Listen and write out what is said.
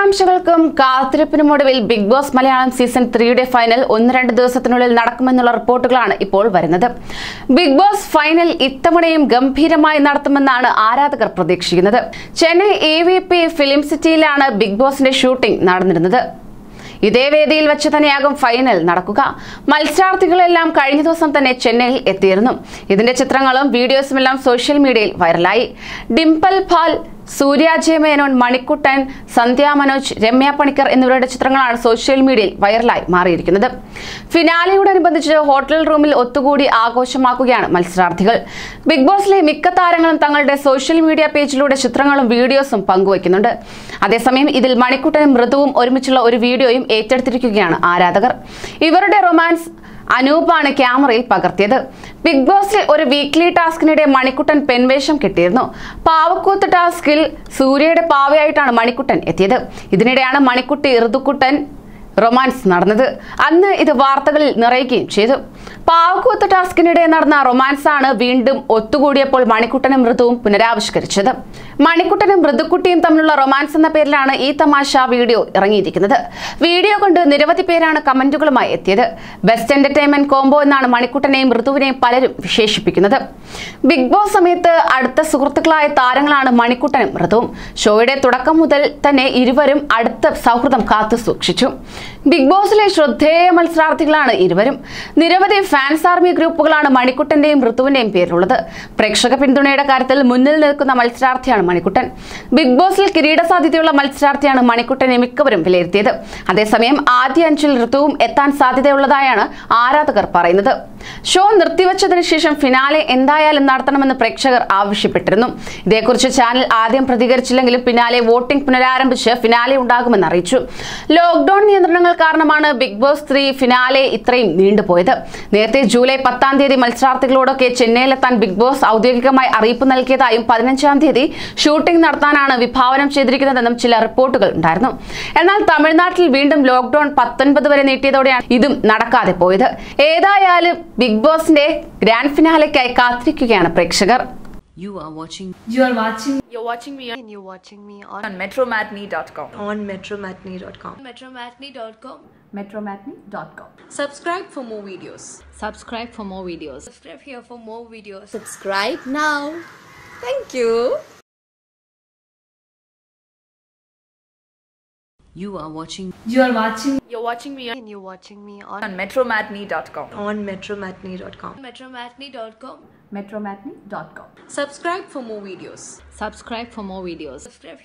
ആകാംക്ഷകൾക്കും കാത്തിരിപ്പിനുമൊടുവിൽ Big Boss Malayalam season ത്രീയുടെ final ഒന്ന് രണ്ട് ദിവസത്തിനുള്ളിൽ നടക്കുമെന്നുള്ള റിപ്പോർട്ടുകളാണ് ഇപ്പോൾ വരുന്നത് ബിഗ് ബോസ് ഫൈനൽ ഇത്തവണയും ഗംഭീരമായി നടത്തുമെന്നാണ് ആരാധകർ പ്രതീക്ഷിക്കുന്നത് Chennai A V P film സിറ്റിയിലാണ് ബിഗ് ബോസിന്റെ ഷൂട്ടിംഗ് നടന്നിരുന്നത് ഇതേ വേദിയിൽ വെച്ച് തന്നെയാകും ഫൈനൽ നടക്കുക മത്സരാർത്ഥികളെല്ലാം കഴിഞ്ഞ ദിവസം തന്നെ ചെന്നൈയിൽ എത്തിയിരുന്നു ഇതിന്റെ ചിത്രങ്ങളും വീഡിയോസും എല്ലാം സോഷ്യൽ മീഡിയയിൽ വൈറലായി ഡിംപൽ പാൽ സൂര്യ ജെ മേനോൻ മണിക്കുട്ടൻ സന്ധ്യ മനോജ് രമ്യ പണിക്കർ എന്നിവരുടെ ചിത്രങ്ങളാണ് സോഷ്യൽ മീഡിയയിൽ വൈറലായി മാറിയിരിക്കുന്നത് ഫിനാലെയോടനുബന്ധിച്ച് ഹോട്ടൽ റൂമിൽ ഒത്തുകൂടി ആഘോഷമാക്കുകയാണ് മത്സരാർത്ഥികൾ ബിഗ് ബോസിലെ മിക്ക താരങ്ങളും തങ്ങളുടെ സോഷ്യൽ മീഡിയ പേജിലൂടെ ചിത്രങ്ങളും വീഡിയോസും പങ്കുവയ്ക്കുന്നുണ്ട് അതേസമയം ഇതിൽ മണിക്കുട്ടനും മൃദുവും ഒരുമിച്ചുള്ള ഒരു വീഡിയോയും ഏറ്റെടുത്തിരിക്കുകയാണ് ആരാധകർ ഇവരുടെ റൊമാൻസ് അനൂപാണ് ക്യാമറയിൽ പകർത്തിയത് ബിഗ് ബോസിൽ ഒരു വീക്ക്ലി ടാസ്കിനിടെ മണിക്കുട്ടൻ പെൺവേഷം കിട്ടിയിരുന്നു പാവക്കൂത്ത് ടാസ്കിൽ സൂര്യയുടെ പാവയായിട്ടാണ് മണിക്കുട്ടൻ എത്തിയത് ഇതിനിടെയാണ് മണിക്കുട്ടി ഋതുക്കുട്ടൻ റൊമാൻസ് നടന്നത് അന്ന് ഇത് വാർത്തകളിൽ നിറയുകയും ചെയ്തു പാവക്കൂത്ത് ടാസ്കിനിടെ നടന്ന റൊമാൻസാണ് വീണ്ടും ഒത്തുകൂടിയപ്പോൾ മണിക്കുട്ടനും മൃദുവും പുനരാവിഷ്കരിച്ചത് മണിക്കുട്ടനും മൃദുക്കുട്ടിയും തമ്മിലുള്ള റൊമാൻസ് എന്ന പേരിലാണ് ഈ തമാശ വീഡിയോ ഇറങ്ങിയിരിക്കുന്നത് വീഡിയോ കൊണ്ട് നിരവധി പേരാണ് കമന്റുകളുമായി എത്തിയത് ബെസ്റ്റ് എന്റർടൈൻമെന്റ് കോംബോ എന്നാണ് മണിക്കുട്ടനെയും മൃദുവിനെയും പലരും വിശേഷിപ്പിക്കുന്നത് ബിഗ് ബോസ് സമയത്ത് അടുത്ത സുഹൃത്തുക്കളായ താരങ്ങളാണ് മണിക്കുട്ടനും മൃദുവും ഷോയുടെ തുടക്കം മുതൽ തന്നെ ഇരുവരും അടുത്ത സൗഹൃദം കാത്തു സൂക്ഷിച്ചു ബിഗ് ബോസിലെ ശ്രദ്ധേയ മത്സരാർത്ഥികളാണ് ഇരുവരും നിരവധി ഫാൻസ് ആർമി ഗ്രൂപ്പുകളാണ് മണിക്കുട്ടന്റെയും ഋതുവിന്റെയും പേരിലുള്ളത് പ്രേക്ഷക പിന്തുണയുടെ കാര്യത്തിൽ മുന്നിൽ നിൽക്കുന്ന മത്സരാർത്ഥിയാണ് മണിക്കുട്ടൻ ബിഗ് ബോസിൽ കിരീട സാധ്യതയുള്ള മത്സരാർത്ഥിയാണ് മണിക്കുട്ടനെ മിക്കവരും വിലയിരുത്തിയത് അതേസമയം ആദ്യ അഞ്ചിൽ ഋതുവും എത്താൻ സാധ്യതയുള്ളതായാണ് ആരാധകർ പറയുന്നത് ഷോ നിർത്തിവച്ചതിന് ശേഷം ഫിനാലെ എന്തായാലും നടത്തണമെന്ന് പ്രേക്ഷകർ ആവശ്യപ്പെട്ടിരുന്നു ഇതേക്കുറിച്ച് ചാനൽ ആദ്യം പ്രതികരിച്ചില്ലെങ്കിലും പിന്നാലെ വോട്ടിംഗ് പുനരാരംഭിച്ച് ഫിനാലെ ഉണ്ടാകുമെന്ന് അറിയിച്ചു ലോക്ഡൌൺ നിയന്ത്രണങ്ങൾ കാരണമാണ് ബിഗ് ബോസ് ത്രീ ഫിനാലെ ഇത്രയും നീണ്ടുപോയത് നേരത്തെ ജൂലൈ പത്താം തീയതി മത്സരാർത്ഥികളോടൊക്കെ ചെന്നൈയിലെത്താൻ ബിഗ് ബോസ് ഔദ്യോഗികമായി അറിയിപ്പ് നൽകിയതായും പതിനഞ്ചാം തീയതി ഷൂട്ടിംഗ് നടത്താനാണ് വിഭാവനം ചെയ്തിരിക്കുന്നതെന്നും ചില റിപ്പോർട്ടുകൾ ഉണ്ടായിരുന്നു എന്നാൽ തമിഴ്നാട്ടിൽ വീണ്ടും ലോക്ഡൌൺ പത്തൊൻപത് വരെ നീട്ടിയതോടെയാണ് ഇതും നടക്കാതെ പോയത് ഏതായാലും ബിഗ് ബോസിന്റെ ഗ്രാൻഡ് ഫിനാലയ്ക്കായി കാത്തിരിക്കുകയാണ് പ്രേക്ഷകർ You are watching You are watching You're watching me on, and you're watching me on, on metromatney.com. on metromatney.com. Metromatney.com. metromatney.com. Subscribe for more videos. subscribe for more videos. Subscribe here for more videos. Subscribe now. Thank you. You are watching You are watching You're watching me on, and you're watching me on, on metromatney.com. on metromatney.com. Metromatney.com. metromatney.com. Subscribe for more videos. Subscribe for more videos. Subscribe